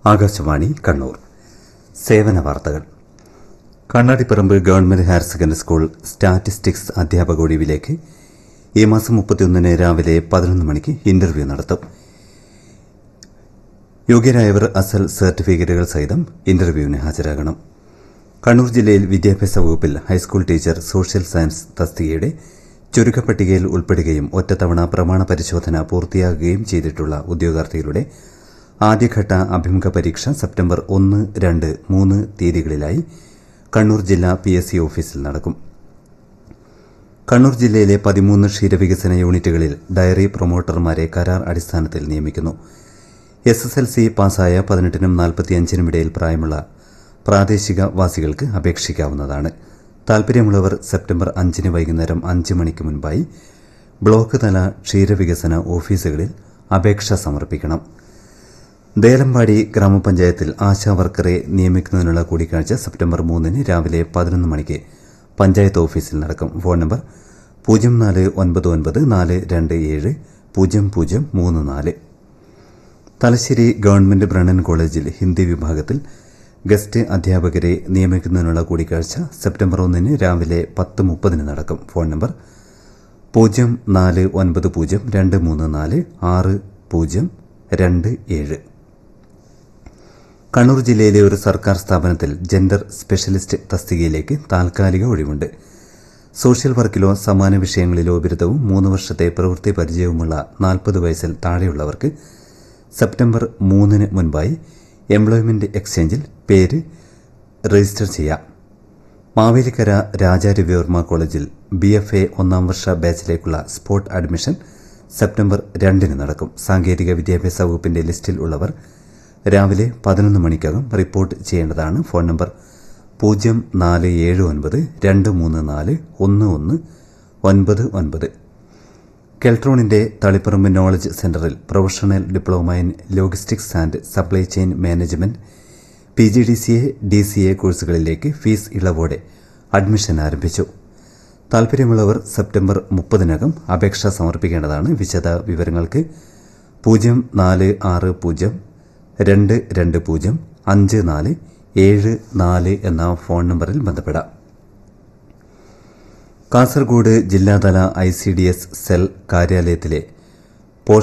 ആകാശവാണി കണ്ണൂർ സേവന വാർത്തകൾ Kannadiparamba government higher secondary school statistics അധ്യാപക ഒഴിവിലേക്ക് ഈ മാസം മുപ്പത്തിയൊന്നിന് രാവിലെ പതിനൊന്ന് മണിക്ക് ഇന്റർവ്യൂ നടത്തും യോഗ്യരായവർ അസൽ സർട്ടിഫിക്കറ്റുകൾ സഹിതം ഇന്റർവ്യൂവിന് ഹാജരാകണം കണ്ണൂർ ജില്ലയിൽ വിദ്യാഭ്യാസ വകുപ്പിൽ ഹൈസ്കൂൾ ടീച്ചർ സോഷ്യൽ സയൻസ് തസ്തികയുടെ ചുരുക്കപ്പട്ടികയിൽ ഉൾപ്പെടുകയും ഒറ്റത്തവണ പ്രമാണ പരിശോധന പൂർത്തിയാകുകയും ചെയ്തിട്ടുള്ള ഉദ്യോഗാർത്ഥികളുടെ ആദ്യഘട്ട അഭിമുഖ പരീക്ഷ സെപ്റ്റംബർ ഒന്ന് രണ്ട് മൂന്ന് തീയതികളിലായി കണ്ണൂർ ജില്ലാ പി എസ് സി ഓഫീസിൽ നടക്കും കണ്ണൂർ ജില്ലയിലെ പതിമൂന്ന് ക്ഷീരവികസന യൂണിറ്റുകളിൽ ഡയറി പ്രൊമോട്ടർമാരെ കരാർ അടിസ്ഥാനത്തിൽ നിയമിക്കുന്നു എസ് എസ് എൽ സി പാസ്സായ പതിനെട്ടിനും നാൽപ്പത്തിയഞ്ചിനും ഇടയിൽ പ്രായമുള്ള പ്രാദേശിക വാസികൾക്ക് അപേക്ഷിക്കാവുന്നതാണ് താൽപര്യമുള്ളവർ സെപ്റ്റംബർ അഞ്ചിന് വൈകുന്നേരം അഞ്ച് മണിക്ക് മുൻപായി ബ്ലോക്ക് തല ക്ഷീരവികസന ഓഫീസുകളിൽ അപേക്ഷ സമർപ്പിക്കണം ദേലമ്പാടി ഗ്രാമപഞ്ചായത്തിൽ ആശാ വർക്കറെ നിയമിക്കുന്നതിനുള്ള കൂടിക്കാഴ്ച സെപ്റ്റംബർ മൂന്നിന് രാവിലെ പതിനൊന്ന് മണിക്ക് പഞ്ചായത്ത് ഓഫീസിൽ നടക്കും ഫോൺ നമ്പർ പൂജ്യം നാല് ഒൻപത് ഒൻപത് നാല് രണ്ട് ഏഴ് പൂജ്യം പൂജ്യം മൂന്ന് നാല് തലശ്ശേരി ഗവൺമെന്റ് ബ്രണ്ണൻ കോളേജിൽ ഹിന്ദി വിഭാഗത്തിൽ ഗസ്റ്റ് അധ്യാപകരെ നിയമിക്കുന്നതിനുള്ള കൂടിക്കാഴ്ച സെപ്റ്റംബർ ഒന്നിന് രാവിലെ പത്ത് മുപ്പതിന് നടക്കും ഫോൺ നമ്പർ പൂജ്യം നാല് ഒൻപത് പൂജ്യം രണ്ട് മൂന്ന് നാല് ആറ് പൂജ്യം രണ്ട് ഏഴ് കണ്ണൂർ ജില്ലയിലെ ഒരു സർക്കാർ സ്ഥാപനത്തിൽ ജെൻഡർ സ്പെഷ്യലിസ്റ്റ് തസ്തികയിലേക്ക് താൽക്കാലിക ഒഴിവുണ്ട് സോഷ്യൽ വർക്കിലോ സമാന വിഷയങ്ങളിലോ ബിരുദവും മൂന്ന് വർഷത്തെ പ്രവൃത്തി പരിചയവുമുള്ള നാൽപ്പത് വയസ്സിൽ താഴെയുള്ളവർക്ക് സെപ്റ്റംബർ മൂന്നിന് മുൻപായി എംപ്ലോയ്മെന്റ് എക്സ്ചേഞ്ചിൽ പേര് രജിസ്റ്റർ ചെയ്യാം മാവേലിക്കര രാജാരവിവർമ്മ കോളേജിൽ ബി എഫ് എ ഒന്നാം വർഷ ബാച്ചിലേക്കുള്ള സ്പോട്ട് അഡ്മിഷൻ സെപ്റ്റംബർ രണ്ടിന് നടക്കും സാങ്കേതിക വിദ്യാഭ്യാസ വകുപ്പിന്റെ ലിസ്റ്റിൽ ഉള്ളവർ രാവിലെ പതിനൊന്ന് മണിക്കകം റിപ്പോർട്ട് ചെയ്യേണ്ടതാണ് ഫോൺ നമ്പർ പൂജ്യം നാല് ഏഴ് ഒൻപത് രണ്ട് മൂന്ന് നാല് ഒന്ന് ഒന്ന് ഒൻപത് ഒൻപത് കെൽട്രോണിന്റെ തളിപ്പറമ്പ് നോളജ് സെന്ററിൽ professional diploma in logistics and supply chain management P G D C A D C A കോഴ്സുകളിലേക്ക് ഫീസ് ഇളവോടെ അഡ്മിഷൻ ആരംഭിച്ചു താൽപര്യമുള്ളവർ സെപ്റ്റംബർ മുപ്പതിനകം അപേക്ഷ സമർപ്പിക്കേണ്ടതാണ് വിശദ വിവരങ്ങൾക്ക് പൂജ്യം നാല് ആറ് പൂജ്യം രണ്ട് രണ്ട് പൂജ്യം അഞ്ച് നാല് ഏഴ് നാല് എന്ന ഫോൺ നമ്പറിൽ ബന്ധപ്പെടാം കാസർഗോഡ് ജില്ലാതല I C D S cell കാര്യാലയത്തിലെ